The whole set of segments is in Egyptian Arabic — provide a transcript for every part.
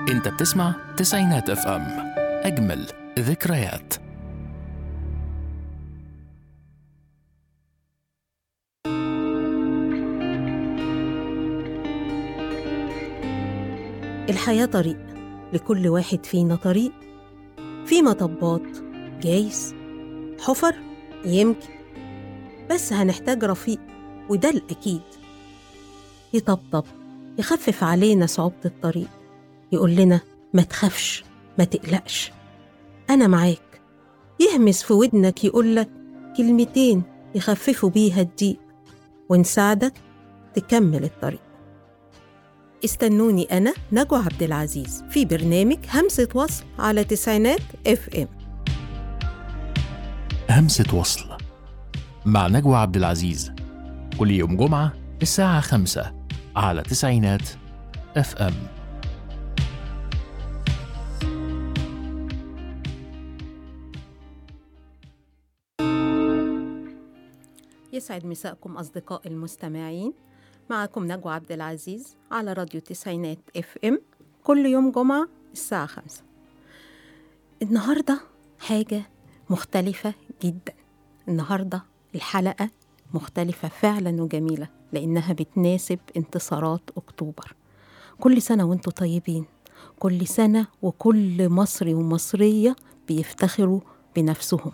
انت بتسمع تسعينات اف ام اجمل ذكريات الحياة طريق لكل واحد فينا طريق في مطبات جايز حفر يمكن بس هنحتاج رفيق وده الأكيد يطبطب يخفف علينا صعوبة الطريق يقول لنا ما تخافش ما تقلقش أنا معاك يهمس في ودنك يقولك كلمتين يخففوا بيها الضيق ونساعدك تكمل الطريق استنوني أنا نجوى عبد العزيز في برنامج همسة وصل على تسعينات اف ام همسة وصل مع نجوى عبد العزيز كل يوم جمعة الساعة خمسة على تسعينات اف ام يسعد مساءكم أصدقاء المستمعين معكم نجوى عبد العزيز على راديو تسعينات اف ام كل يوم جمعة الساعة خمسة النهاردة حاجة مختلفة جدا النهاردة الحلقة مختلفة فعلا وجميلة لأنها بتناسب انتصارات أكتوبر كل سنة وانتم طيبين كل سنة وكل مصري ومصرية بيفتخروا بنفسهم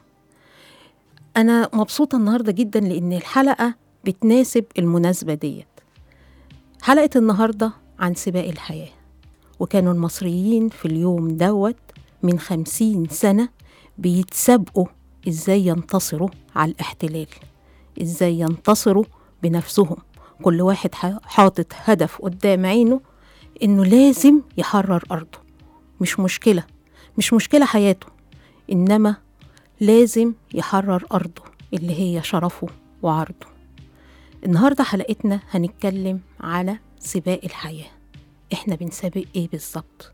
أنا مبسوطة النهاردة جدا لأن الحلقة بتناسب المناسبة ديت حلقة النهاردة عن سباق الحياة وكانوا المصريين في اليوم دوت من خمسين سنة بيتسابقوا إزاي ينتصروا على الاحتلال إزاي ينتصروا بنفسهم كل واحد حاطط هدف قدام عينه إنه لازم يحرر أرضه مش مشكلة مش مشكلة حياته إنما لازم يحرر أرضه اللي هي شرفه وعرضه النهاردة حلقتنا هنتكلم على سباق الحياة احنا بنسابق ايه بالظبط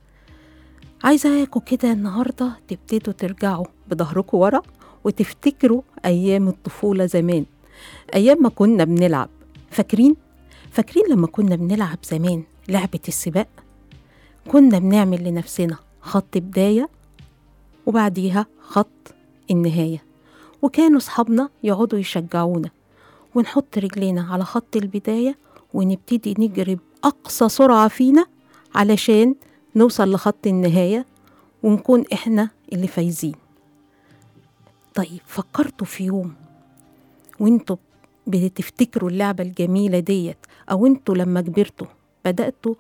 عايزاكم كده النهاردة تبتدوا ترجعوا بظهركم ورا وتفتكروا أيام الطفولة زمان أيام ما كنا بنلعب فاكرين؟ فاكرين لما كنا بنلعب زمان لعبة السباق؟ كنا بنعمل لنفسنا خط بداية وبعديها خط النهاية وكانوا صحابنا يقعدوا يشجعونا ونحط رجلينا على خط البداية ونبتدي نجري بأقصى سرعة فينا علشان نوصل لخط النهاية ونكون إحنا اللي فايزين طيب فكرتوا في يوم وانتوا بتفتكروا اللعبة الجميلة ديت أو انتوا لما كبرتوا بدأتوا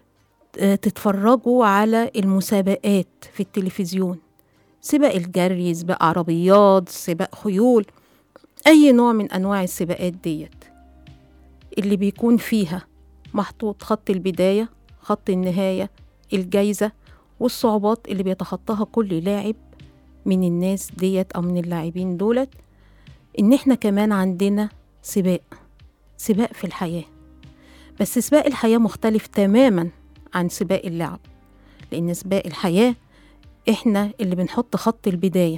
تتفرجوا على المسابقات في التلفزيون سباق الجري سباق عربيات سباق خيول أي نوع من أنواع السباقات ديت اللي بيكون فيها محطوط خط البداية خط النهاية الجايزة والصعوبات اللي بيتخطاها كل لاعب من الناس ديت أو من اللاعبين دولت إن إحنا كمان عندنا سباق سباق في الحياة بس سباق الحياة مختلف تماما عن سباق اللعب لأن سباق الحياة إحنا اللي بنحط خط البداية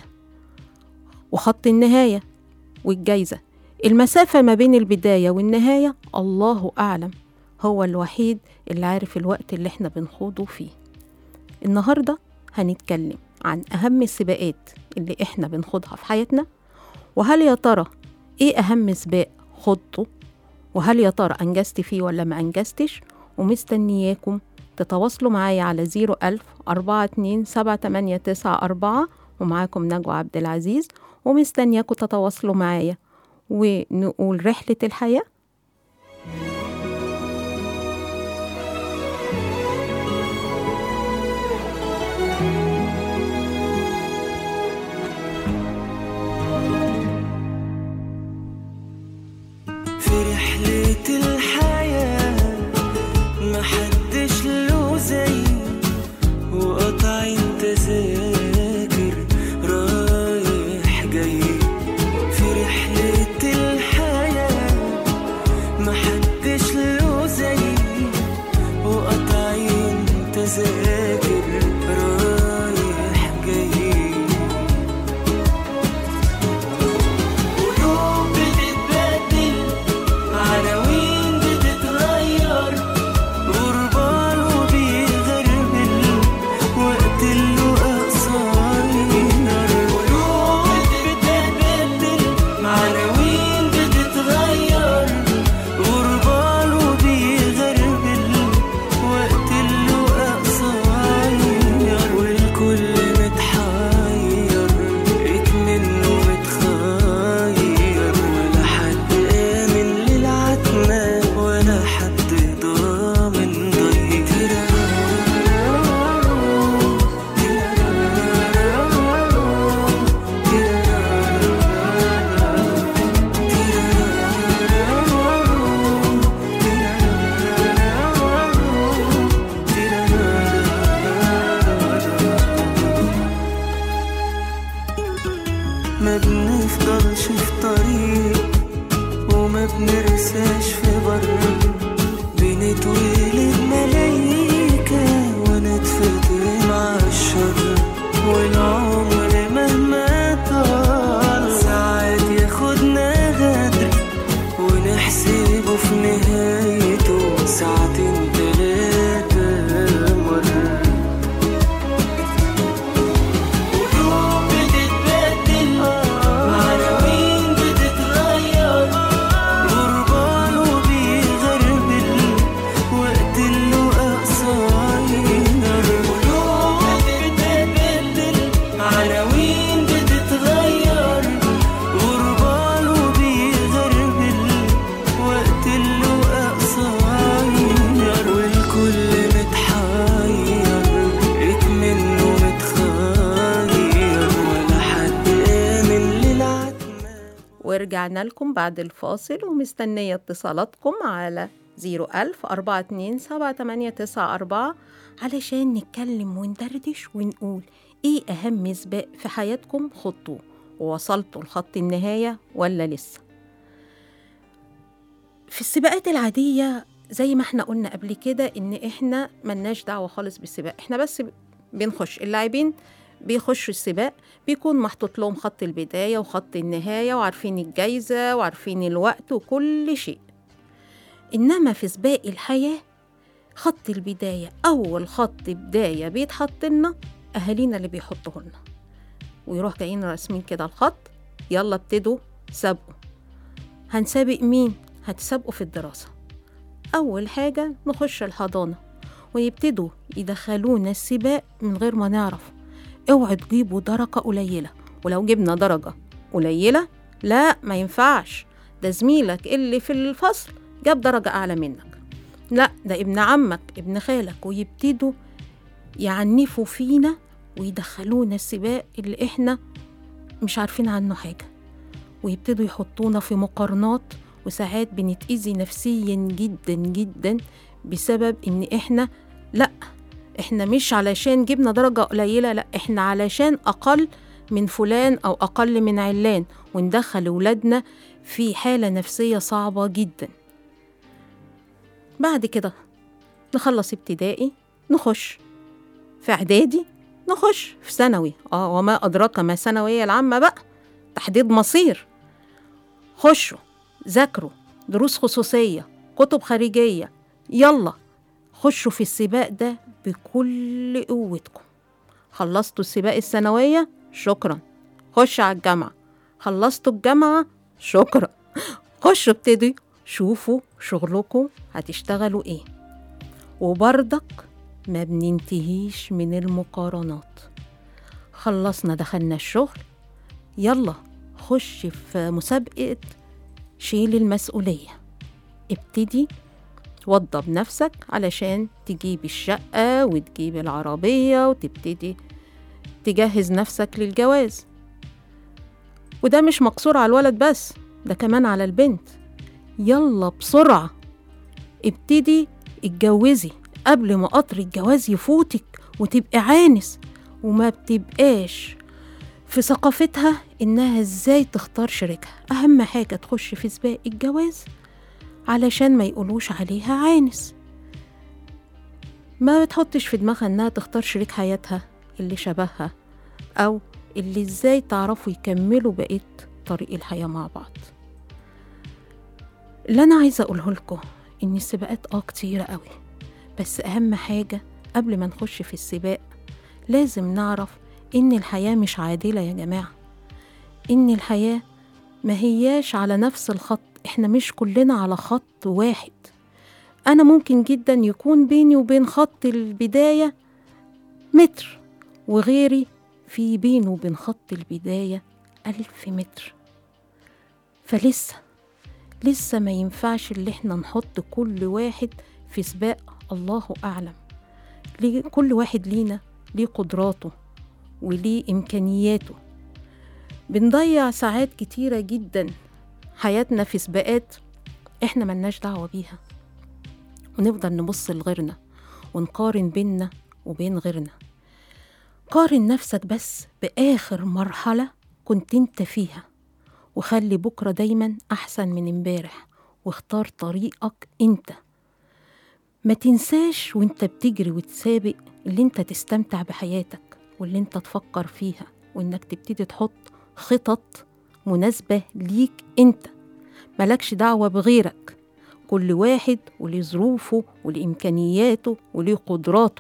وخط النهاية والجايزة المسافة ما بين البداية والنهاية الله أعلم هو الوحيد اللي عارف الوقت اللي احنا بنخوضه فيه النهاردة هنتكلم عن أهم السباقات اللي احنا بنخوضها في حياتنا وهل يا ترى ايه أهم سباق خضته وهل يا ترى أنجزت فيه ولا ما أنجزتش ومستنياكم تتواصلوا معايا على زيرو ألف أربعة اتنين سبعة تمانية تسعة أربعة ومعاكم نجوى عبد العزيز ومستنياكم تتواصلوا معايا ونقول رحلة الحياة في رحلة الحياة محدش له زي وقطعين تذاكر رايح جاي في رحلة الحياة محدش له زي وقطعين تذاكر رايح جاي قلوب بتتبدل عناوين بتتغير غربال وبيغربل وفي نهايته ساعتين تلاتة مر قلوب بتتبدل عناوين بتتغير غربان وبيغربل وقت اللقا قصير قلوب بتتبدل عناوين بتتغير غربان وبيغربل وقت اللقا قصير والكل متحير منه متخير ولا حد آمن للعتمة ورجعنا لكم بعد الفاصل ومستنية اتصالاتكم على 01000 42 7894 علشان نتكلم وندردش ونقول ايه أهم سباق في حياتكم خضتوه ووصلتوا لخط النهاية ولا لسه في السباقات العادية زي ما احنا قلنا قبل كده ان احنا ملناش دعوة خالص بالسباق احنا بس بنخش اللاعبين بيخشوا السباق بيكون محطوط لهم خط البداية وخط النهاية وعارفين الجايزة وعارفين الوقت وكل شيء إنما في سباق الحياة خط البداية أول خط بداية بيتحط لنا أهالينا اللي بيحطوه لنا ويروح جايين راسمين كده الخط يلا ابتدوا سابقوا هنسابق مين؟ هتسابقوا في الدراسة أول حاجة نخش الحضانة ويبتدوا يدخلونا السباق من غير ما نعرف اوعوا تجيبوا درجة قليلة ولو جبنا درجة قليلة لا ما ينفعش ده زميلك اللي في الفصل جاب درجة أعلى منك لا ده ابن عمك ابن خالك ويبتدوا يعنفوا فينا ويدخلونا السباق اللي احنا مش عارفين عنه حاجة ويبتدوا يحطونا في مقارنات وساعات بنتأذي نفسيا جدا جدا بسبب ان احنا لا احنا مش علشان جبنا درجة قليلة لا احنا علشان اقل من فلان او اقل من علان وندخل ولادنا في حالة نفسية صعبة جدا بعد كده نخلص ابتدائي نخش في اعدادي نخش في ثانوي اه وما ادراك ما ثانوية العامة بقى تحديد مصير خشوا ذاكروا دروس خصوصية كتب خارجية يلا خشوا في السباق ده بكل قوتكم خلصتوا السباق الثانوية شكرا خش على الجامعة خلصتوا الجامعة شكرا خشوا ابتدوا شوفوا شغلكم هتشتغلوا ايه وبرضك ما بننتهيش من المقارنات خلصنا دخلنا الشغل يلا خش في مسابقة شيل المسؤولية ابتدي وضب نفسك علشان تجيب الشقة وتجيب العربية وتبتدي تجهز نفسك للجواز وده مش مقصور على الولد بس ده كمان على البنت يلا بسرعة ابتدي اتجوزي قبل ما قطر الجواز يفوتك وتبقي عانس وما بتبقاش في ثقافتها إنها إزاي تختار شريكها أهم حاجة تخش في سباق الجواز علشان ما يقولوش عليها عانس ما بتحطش في دماغها إنها تختار شريك حياتها اللي شبهها أو اللي إزاي تعرفوا يكملوا بقية طريق الحياة مع بعض اللي أنا عايزة أقوله لكم إن السباقات آه كتيرة قوي بس أهم حاجة قبل ما نخش في السباق لازم نعرف إن الحياة مش عادلة يا جماعة إن الحياة ما هياش على نفس الخط إحنا مش كلنا على خط واحد أنا ممكن جدا يكون بيني وبين خط البداية متر وغيري في بينه وبين خط البداية ألف متر فلسه لسه ما ينفعش اللي احنا نحط كل واحد في سباق الله أعلم ليه كل واحد لينا ليه قدراته وليه إمكانياته بنضيع ساعات كتيرة جدا حياتنا في سباقات احنا ملناش دعوة بيها ونفضل نبص لغيرنا ونقارن بيننا وبين غيرنا قارن نفسك بس بآخر مرحلة كنت انت فيها وخلي بكرة دايما أحسن من امبارح واختار طريقك انت ما تنساش وانت بتجري وتسابق اللي انت تستمتع بحياتك واللي انت تفكر فيها وانك تبتدي تحط خطط مناسبة ليك انت ملكش دعوة بغيرك كل واحد وليه ظروفه وليه إمكانياته وليه قدراته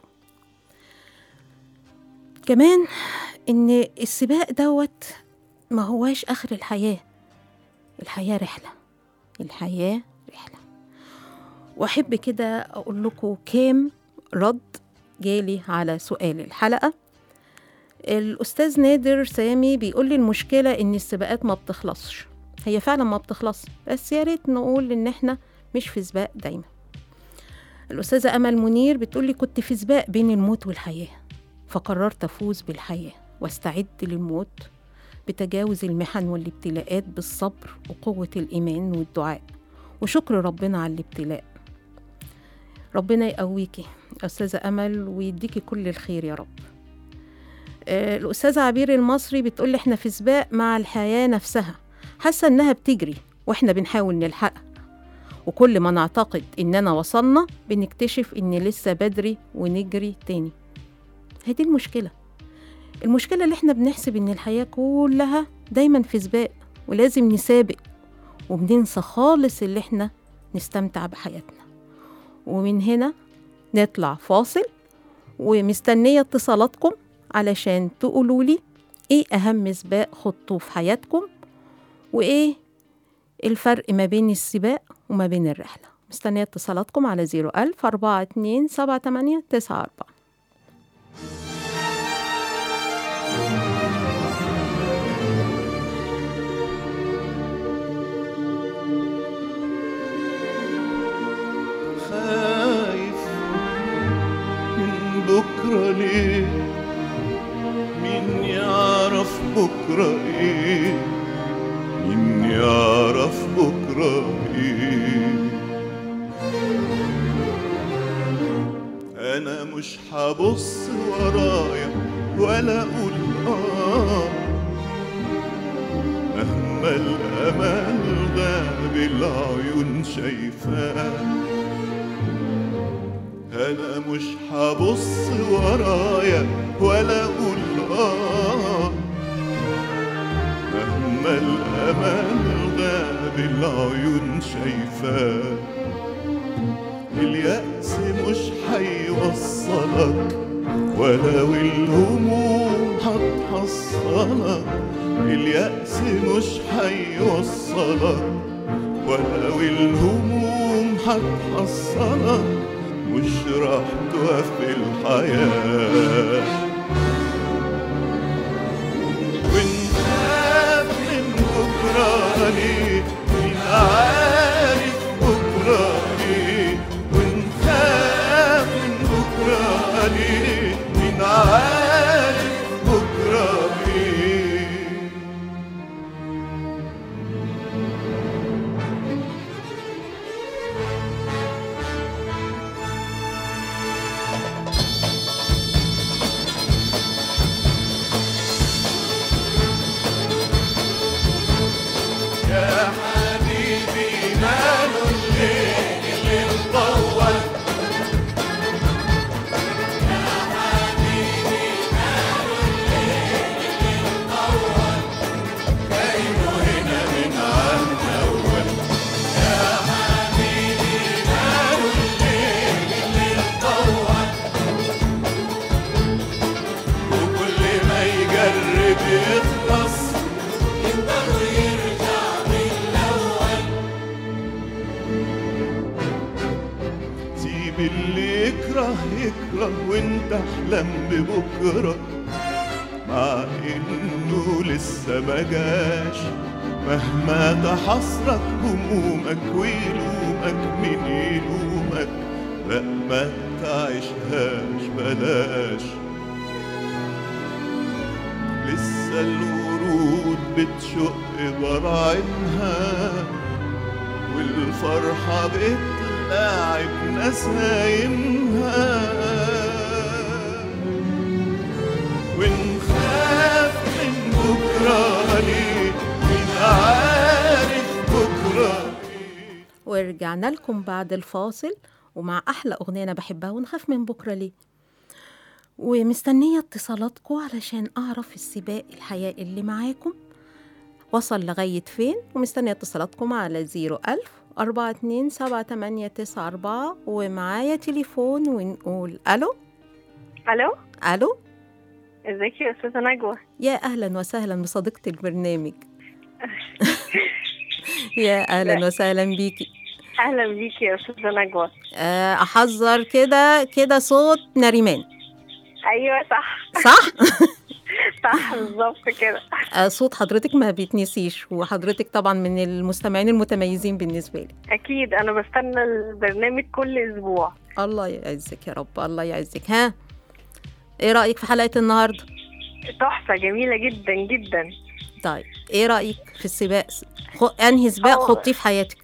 كمان إن السباق دوت ما هواش آخر الحياة الحياة رحلة الحياة رحلة وأحب كده أقول لكم كام رد جالي على سؤال الحلقة الأستاذ نادر سامي بيقول لي المشكلة إن السباقات ما بتخلصش هي فعلا ما بتخلص بس يا ريت نقول إن إحنا مش في سباق دايما الأستاذة أمل منير بتقول لي كنت في سباق بين الموت والحياة فقررت أفوز بالحياة واستعد للموت بتجاوز المحن والابتلاءات بالصبر وقوة الإيمان والدعاء وشكر ربنا على الابتلاء ربنا يقويكي أستاذة أمل ويديكي كل الخير يا رب آه، الأستاذة عبير المصري بتقول لي إحنا في سباق مع الحياة نفسها حاسة إنها بتجري وإحنا بنحاول نلحقها وكل ما نعتقد إننا وصلنا بنكتشف إن لسه بدري ونجري تاني هي دي المشكلة المشكلة اللي إحنا بنحسب إن الحياة كلها دايما في سباق ولازم نسابق وبننسى خالص اللي إحنا نستمتع بحياتنا ومن هنا نطلع فاصل ومستنية اتصالاتكم علشان تقولوا لي ايه اهم سباق خضتوه في حياتكم وايه الفرق ما بين السباق وما بين الرحلة مستنية اتصالاتكم على 01000 42 78 94 خايف من بكرة ليه مين يعرف بكرة ايه مين يعرف بكرة ايه انا مش هبص ورايا ولا اقول اه مهما الامل غاب العيون شايفاه انا مش هبص ورايا ولا اقول اه مهما الامل غاب العيون شايفاه اليأس مش هيوصلك ولو الهموم هتحصلك اليأس مش هيوصلك ولو الهموم هتحصلك مش راح توفي الحياة ونخاف من بكرة ليه مين عارف بكرة ليه ونخاف من بكرة ليه مين عارف بكرة ليه يا حبيبي ماله الليل اللي مطول كأنه هنا من عام أول يا حبيبي ماله الليل اللي مطول وكل ما يجرب يخلص يقدر يرجع من الأول سيب اللي يكره يكره وانت احلم ببكرة مع انه لسه ما جاش مهما تحصرك همومك ويلومك مين يلومك لا ما تعيشهاش بلاش لسه الورود بتشق براعمها والفرحة بتلاعب نسايمها ونخاف من بكرة ليه مين عارف بكرة ليه ورجعنا لكم بعد الفاصل ومع أحلى أغنية أنا بحبها ونخاف من بكرة ليه ومستنية اتصالاتكم علشان أعرف السباق الحياة اللي معاكم وصل لغاية فين ومستنية اتصالاتكم على 01000 أربعة اتنين سبعة تمانية تسعة أربعة ومعايا تليفون ونقول ألو الو ألو ازيك يا استاذه نجوى يا أهلا وسهلا بصديقة البرنامج يا أهلا وسهلا بيكي اهلا بيكي يا استاذه نجوى آه، أحذر كده كده صوت نريمان ايوه صح صح؟ صح بالظبط كده آه، صوت حضرتك ما بيتنسيش وحضرتك طبعا من المستمعين المتميزين بالنسبة لي اكيد انا بستنى البرنامج كل اسبوع الله يعزك يا رب الله يعزك ها ايه رأيك في حلقة النهاردة تحفه جميله جدا جدا طيب ايه رأيك في السباق خ... انهي سباق أه. خضتيه في حياتك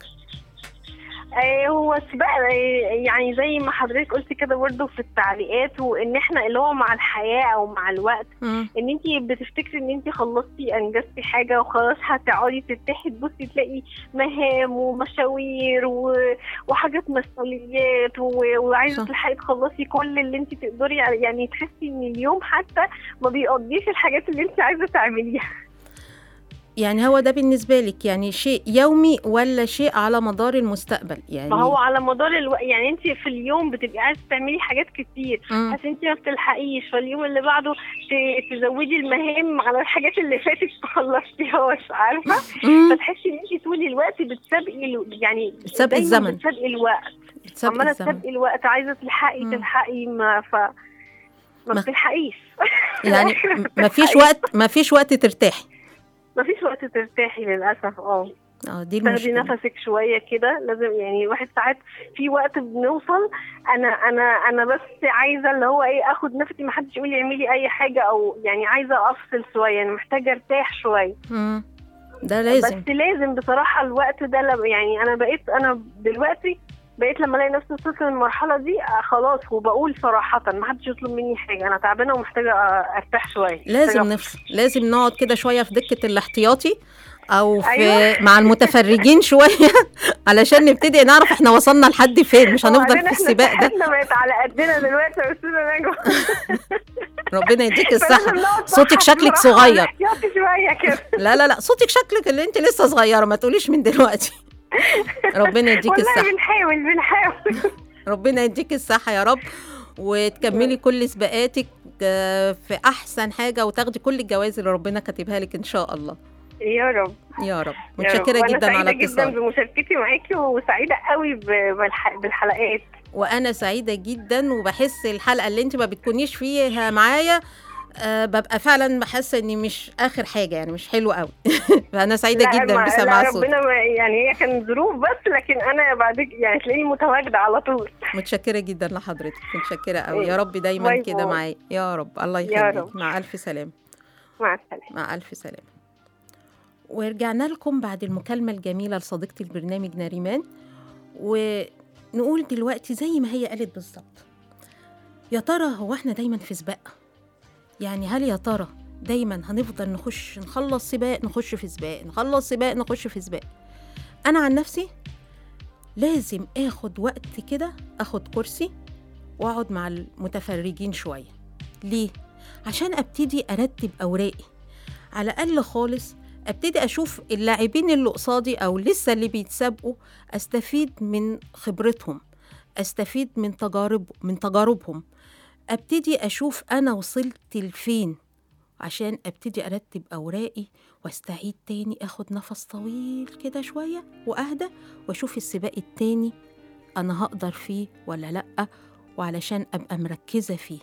آه، هو سباق آه، يعني زي ما حضرتك قلت كده برضه في التعليقات وان احنا اللي هو مع الحياه او مع الوقت مم. ان انت بتفتكري ان انت خلصتي انجزتي حاجه وخلاص هتقعدي ترتاحي تبصي تلاقي مهام ومشاوير و... وحاجات مسؤوليات و... وعايزه صح. تلحقي تخلصي كل اللي انت تقدري يعني تحسي ان اليوم حتى ما بيقضيش الحاجات اللي انت عايزه تعمليها يعني هو ده بالنسبة لك يعني شيء يومي ولا شيء على مدار المستقبل يعني ما هو على مدار الوقت يعني انت في اليوم بتبقي عايزه تعملي حاجات كتير مم. بس انت ما بتلحقيش فاليوم اللي بعده ت- تزودي المهام على الحاجات اللي فاتت ما خلصتيهاش عارفه مم. فتحسي ان انت طول الوقت بتسابقي الو- يعني بتسابقي دايماً الزمن. بتسابقي الوقت بتسابقي عماله الزمن. تسابقي الوقت عايزه تلحقي مم. تلحقي ما ف ما ما- بتلحقيش يعني م- مفيش وقت مفيش وقت ترتاحي ما فيش وقت ترتاحي للاسف اه اه دي تاخدي المشكلة نفسك شويه كده لازم يعني واحد ساعات في وقت بنوصل انا انا انا بس عايزه اللي هو ايه اخد نفسي ما حدش يقول لي اعملي اي حاجه او يعني عايزه افصل شويه يعني محتاجه ارتاح شويه مم. ده لازم بس لازم بصراحه الوقت ده لما يعني انا بقيت انا دلوقتي بقيت لما الاقي نفسي وصلت للمرحله دي آه، خلاص وبقول صراحه ما حدش يطلب مني حاجه انا تعبانه ومحتاجه آه، ارتاح شويه لازم محتاجة نفصل لازم نقعد كده شوية في دكة الاحتياطي او في أيوة. مع المتفرجين شوية علشان نبتدي نعرف احنا وصلنا لحد فين مش هنفضل وبعدين في إحنا السباق ده صحتنا بقت على قدنا دلوقتي يا استاذه نجوى ربنا يديك فلازم الصحة نقعد صوتك صح شكلك بصراحة صغير احتياطي شويه كده لا لا لا صوتك شكلك اللي انت لسه صغيرة ما تقوليش من دلوقتي ربنا يديك والله الصحة بنحاول بنحاول ربنا يديك الصحة يا رب وتكملي كل سباقاتك آه، في أحسن حاجة وتاخدي كل الجوائز اللي ربنا كاتبها لك إن شاء الله يا رب يا رب يا رب. متشكرة وأنا جدا على سعيدة جدا الاتصال بمشاركتي معاكي وسعيدة قوي ب- بالح... بالحلقات وأنا سعيدة جدا وبحس الحلقة اللي أنت ما بتكونيش فيها معايا أه ببقى فعلا بحس اني مش اخر حاجه يعني مش حلوه قوي فانا سعيده لا، جدا ما- بسماع لا صوتك ربنا ما يعني هي كان ظروف بس لكن انا بعد يعني تلاقيني متواجدة على طول متشكره جدا لحضرتك متشكره قوي يا رب دايما باي كده باي. معايا يا رب الله يا يخليك رب. مع الف سلامه مع السلامة مع ألف سلامة ورجعنا لكم بعد المكالمة الجميلة لصديقة البرنامج ناريمان ونقول دلوقتي زي ما هي قالت بالظبط يا ترى هو احنا دايما في سباق يعني هل يا ترى دايما هنفضل نخش نخلص سباق نخش في سباق نخلص سباق نخش في سباق انا عن نفسي لازم اخد وقت كده اخد كرسي واقعد مع المتفرجين شويه ليه عشان ابتدي ارتب اوراقي على الاقل خالص ابتدي اشوف اللاعبين اللي قصادي او لسه اللي بيتسابقوا استفيد من خبرتهم استفيد من تجارب من تجاربهم ابتدي اشوف انا وصلت لفين عشان ابتدي ارتب اوراقي واستعيد تاني اخد نفس طويل كده شويه واهدى واشوف السباق التاني انا هقدر فيه ولا لا وعلشان ابقى مركزه فيه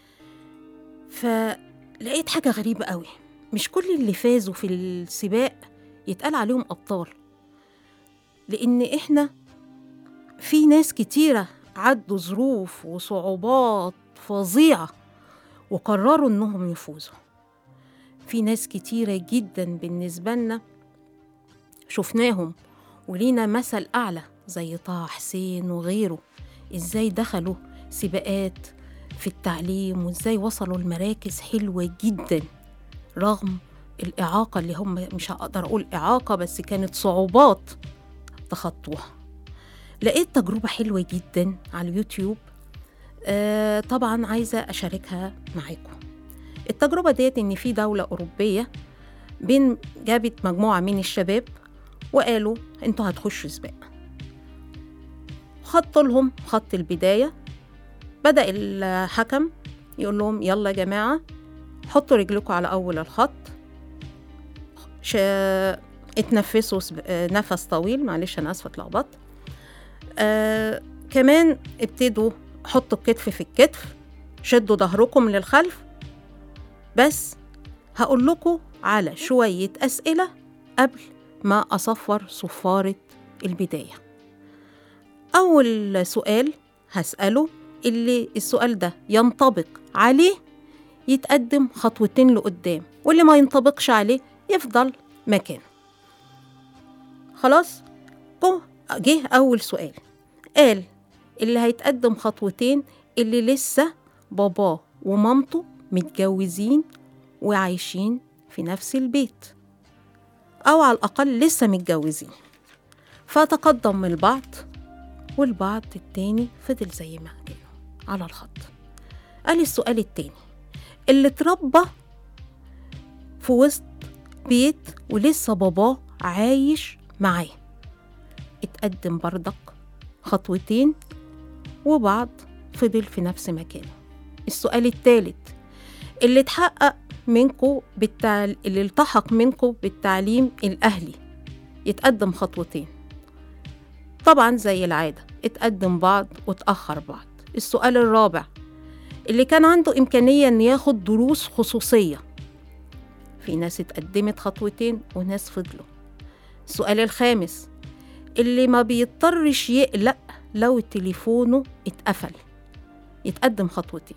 فلقيت حاجه غريبه قوي مش كل اللي فازوا في السباق يتقال عليهم ابطال لان احنا في ناس كتيره عدوا ظروف وصعوبات فظيعه وقرروا انهم يفوزوا في ناس كتيره جدا بالنسبه لنا شفناهم ولينا مثل اعلى زي طه حسين وغيره ازاي دخلوا سباقات في التعليم وازاي وصلوا لمراكز حلوه جدا رغم الإعاقة اللي هم مش هقدر أقول إعاقة بس كانت صعوبات تخطوها لقيت تجربة حلوة جدا على اليوتيوب آه طبعا عايزة أشاركها معاكم التجربة ديت إن في دولة أوروبية بين جابت مجموعة من الشباب وقالوا انتوا هتخشوا سباق خط لهم خط البداية بدأ الحكم يقول لهم يلا يا جماعة حطوا رجلكم على أول الخط ش... اتنفسوا سب... آه، نفس طويل معلش أنا آسفة اتلخبطت آه كمان ابتدوا حطوا الكتف في الكتف شدوا ظهركم للخلف بس هقول لكم على شوية أسئلة قبل ما أصفر صفارة البداية أول سؤال هسأله اللي السؤال ده ينطبق عليه يتقدم خطوتين لقدام واللي ما ينطبقش عليه يفضل مكانه خلاص جو- جه أول سؤال قال اللي هيتقدم خطوتين اللي لسه باباه ومامته متجوزين وعايشين في نفس البيت أو على الأقل لسه متجوزين فتقدم من البعض والبعض التاني فضل زي ما كانوا على الخط قال السؤال التاني اللي اتربى في وسط بيت ولسه باباه عايش معاه اتقدم بردك خطوتين وبعض فضل في نفس مكانه السؤال التالت اللي اتحقق منكو بالتعل... اللي التحق منكو بالتعليم الأهلي يتقدم خطوتين طبعا زي العادة اتقدم بعض وتأخر بعض السؤال الرابع اللي كان عنده إمكانية إن ياخد دروس خصوصية في ناس اتقدمت خطوتين وناس فضلوا السؤال الخامس اللي ما بيضطرش يقلق لو تليفونه اتقفل يتقدم خطوتين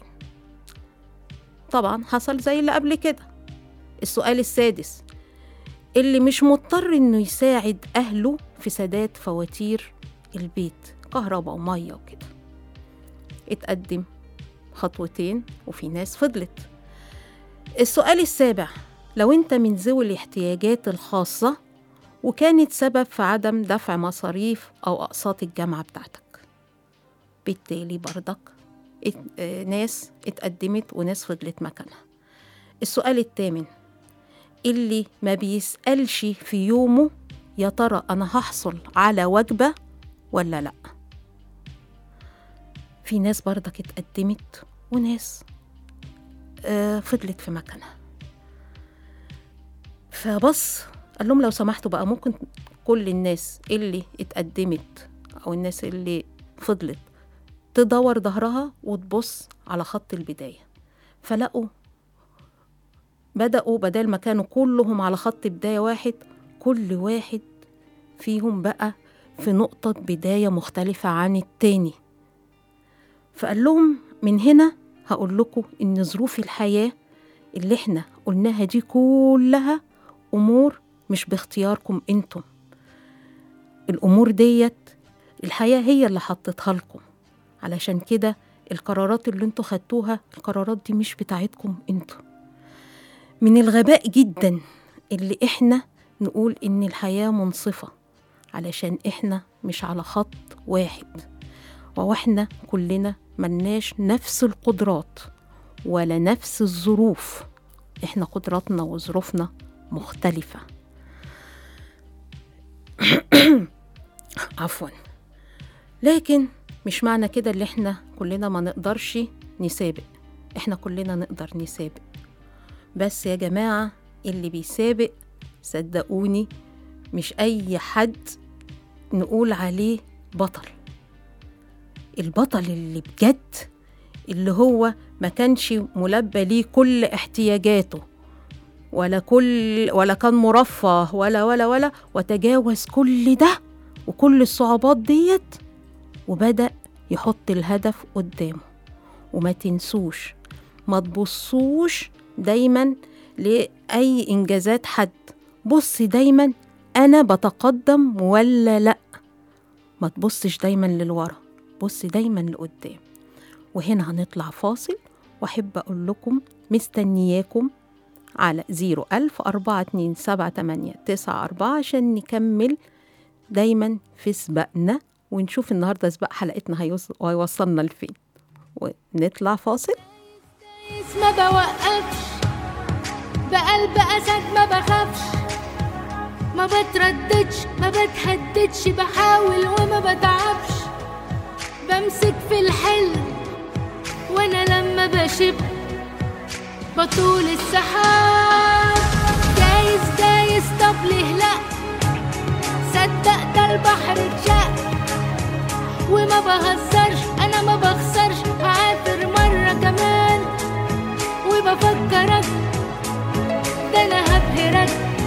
طبعا حصل زي اللي قبل كده السؤال السادس اللي مش مضطر انه يساعد اهله في سداد فواتير البيت كهرباء وميه وكده اتقدم خطوتين وفي ناس فضلت السؤال السابع لو انت من ذوي الاحتياجات الخاصة وكانت سبب في عدم دفع مصاريف أو أقساط الجامعة بتاعتك بالتالي برضك ات... آه، ناس اتقدمت وناس فضلت مكانها السؤال الثامن اللي ما بيسألش في يومه يا ترى أنا هحصل على وجبة ولا لأ في ناس برضك اتقدمت وناس آه فضلت في مكانها فبص قال لهم لو سمحتوا بقى ممكن كل الناس اللي اتقدمت أو الناس اللي فضلت تدور ظهرها وتبص على خط البداية فلقوا بدأوا بدل ما كانوا كلهم على خط بداية واحد كل واحد فيهم بقى في نقطة بداية مختلفة عن التاني فقال لهم من هنا هقول لكم إن ظروف الحياة اللي احنا قلناها دي كلها أمور مش باختياركم انتم الأمور ديت الحياة هي اللي حطتها لكم علشان كده القرارات اللي انتوا خدتوها القرارات دي مش بتاعتكم انتوا من الغباء جدا اللي احنا نقول ان الحياة منصفة علشان احنا مش على خط واحد واحنا كلنا ملناش نفس القدرات ولا نفس الظروف احنا قدراتنا وظروفنا مختلفة عفوا لكن مش معنى كده اللي احنا كلنا ما نقدرش نسابق احنا كلنا نقدر نسابق بس يا جماعة اللي بيسابق صدقوني مش أي حد نقول عليه بطل البطل اللي بجد اللي هو ما كانش ملبى ليه كل احتياجاته ولا كل ولا كان مرفه ولا ولا ولا وتجاوز كل ده وكل الصعوبات ديت وبدأ يحط الهدف قدامه وما تنسوش ما تبصوش دايما لأي إنجازات حد بص دايما أنا بتقدم ولا لأ ما تبصش دايما للورا بص دايما لقدام وهنا هنطلع فاصل وأحب أقول لكم مستنياكم على زيرو ألف أربعة اتنين سبعة تمانية تسعة أربعة عشان نكمل دايما في سباقنا ونشوف النهاردة سباق حلقتنا هيوص- هيوصلنا لفين ونطلع فاصل كويس ما بوقفش بقلب أسد ما بخافش ما بترددش ما بتهددش بحاول وما بتعبش بمسك في الحلم وانا لما بشب بطول السحاب دايس دايس طب ليه لا صدق ده البحر اتشق وما بهزرش انا ما بخسرش هعافر مرة كمان وبفكرك ده انا هبهرك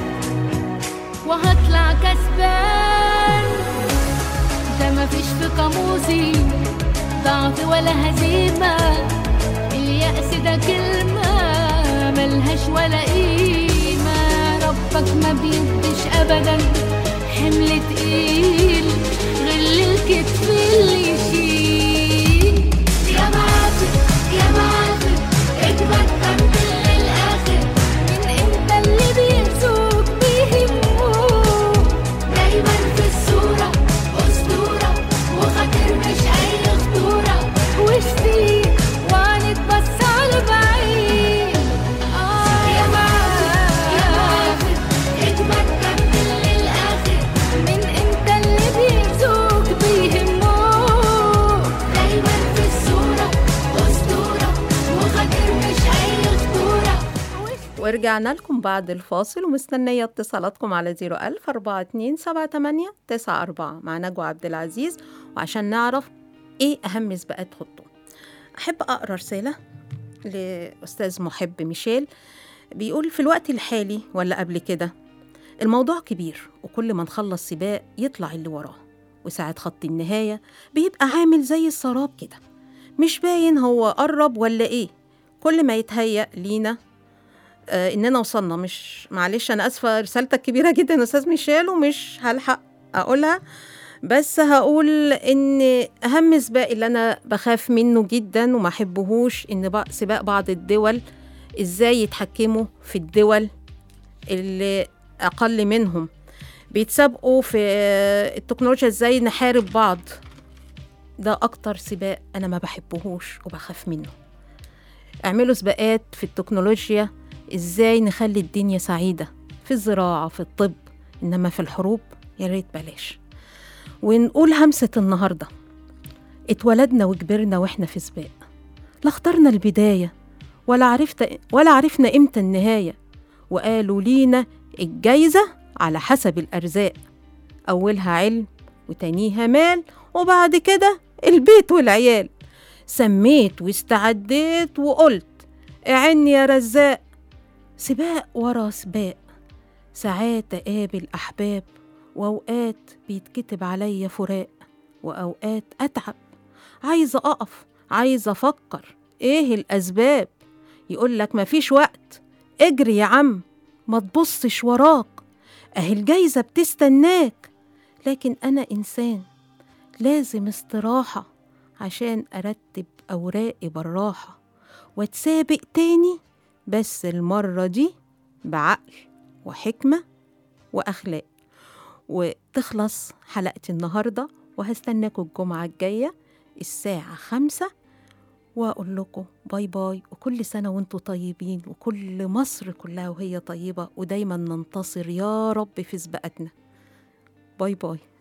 وهطلع كسبان ده مفيش في قاموسي ضعف ولا هزيمة اليأس ده كلمة ملهاش ولا قيمة ربك ما بيديش أبدا حمل تقيل غل الكتف اللي يشيل يا معافر يا معافر اجمد كمل للآخر من امتى اللي بيرزوك بيهموك دايما في الصورة أسطورة وخاطر مش أي خطورة وشتيك وعنك بس على بعيد آه يا معافر يا معافر اجمد كمل للآخر من امتى اللي بيرزوك بيهموك دايما في الصورة أسطورة وخاطر مش أي خطورة ورجعنا لكم بعد الفاصل ومستنية اتصالاتكم على 01000 4278 94 مع نجوى عبد العزيز وعشان نعرف ايه أهم سباقات خطه أحب أقرأ رسالة لأستاذ محب ميشيل بيقول في الوقت الحالي ولا قبل كده الموضوع كبير وكل ما نخلص سباق يطلع اللي وراه وساعة خط النهاية بيبقى عامل زي السراب كده مش باين هو قرب ولا ايه كل ما يتهيأ لينا آه اننا وصلنا مش معلش انا اسفه رسالتك كبيره جدا يا استاذ ميشيل ومش هلحق اقولها بس هقول ان اهم سباق اللي انا بخاف منه جدا وما احبهوش ان بق- سباق بعض الدول ازاي يتحكموا في الدول اللي اقل منهم بيتسابقوا في آه، التكنولوجيا ازاي نحارب بعض ده اكتر سباق انا ما بحبهوش وبخاف منه اعملوا سباقات في التكنولوجيا ازاي نخلي الدنيا سعيدة في الزراعة في الطب انما في الحروب يا ريت بلاش ونقول همسة النهاردة اتولدنا وكبرنا واحنا في سباق لا اخترنا البداية ولا عرفت ولا عرفنا امتى النهاية وقالوا لينا الجايزة على حسب الأرزاق أولها علم وتانيها مال وبعد كده البيت والعيال سميت واستعديت وقلت اعني يا رزاق سباق ورا سباق ساعات أقابل أحباب وأوقات بيتكتب عليا فراق وأوقات أتعب عايزة أقف عايزة أفكر إيه الأسباب يقولك مفيش وقت اجري يا عم ما تبصش وراك أهي الجايزة بتستناك لكن أنا إنسان لازم استراحة عشان أرتب أوراقي بالراحة واتسابق تاني بس المرة دي بعقل وحكمة وأخلاق وتخلص حلقة النهاردة وهستناكم الجمعة الجاية الساعة خمسة وأقول لكم باي باي وكل سنة وانتم طيبين وكل مصر كلها وهي طيبة ودايما ننتصر يا رب في سباقاتنا باي باي